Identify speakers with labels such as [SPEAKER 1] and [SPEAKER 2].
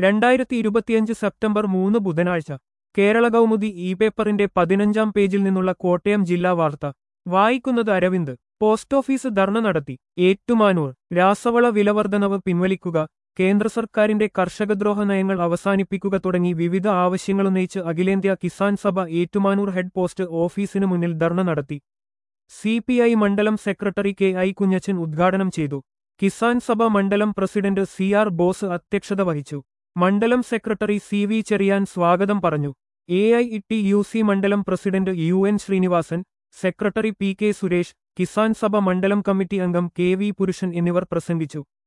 [SPEAKER 1] രണ്ടായിരത്തി ഇരുപത്തിയഞ്ച് സെപ്റ്റംബർ മൂന്ന് ബുധനാഴ്ച കേരള കൗമുദി ഇ പേപ്പറിന്റെ പതിനഞ്ചാം പേജിൽ നിന്നുള്ള കോട്ടയം ജില്ലാ വാർത്ത വായിക്കുന്നത് അരവിന്ദ് പോസ്റ്റ് ഓഫീസ് ധർണ നടത്തി ഏറ്റുമാനൂർ രാസവള വിലവർദ്ധനവ് പിൻവലിക്കുക കേന്ദ്ര സർക്കാരിന്റെ കർഷകദ്രോഹ നയങ്ങൾ അവസാനിപ്പിക്കുക തുടങ്ങി വിവിധ ആവശ്യങ്ങളുന്നയിച്ച് അഖിലേന്ത്യാ കിസാൻ സഭ ഏറ്റുമാനൂർ ഹെഡ് പോസ്റ്റ് ഓഫീസിനു മുന്നിൽ ധർണ നടത്തി സി പി ഐ മണ്ഡലം സെക്രട്ടറി കെ ഐ കുഞ്ഞച്ചൻ ഉദ്ഘാടനം ചെയ്തു കിസാൻ സഭ മണ്ഡലം പ്രസിഡന്റ് സി ആർ ബോസ് അധ്യക്ഷത വഹിച്ചു മണ്ഡലം സെക്രട്ടറി സി വി ചെറിയാൻ സ്വാഗതം പറഞ്ഞു A I T U C മണ്ഡലം president U N Srinivasan secretary P K Suresh Kisan Sabha മണ്ഡലം കമ്മിറ്റി അംഗം കെ വി പുരുഷൻ എന്നിവർ പ്രസംഗിച്ചു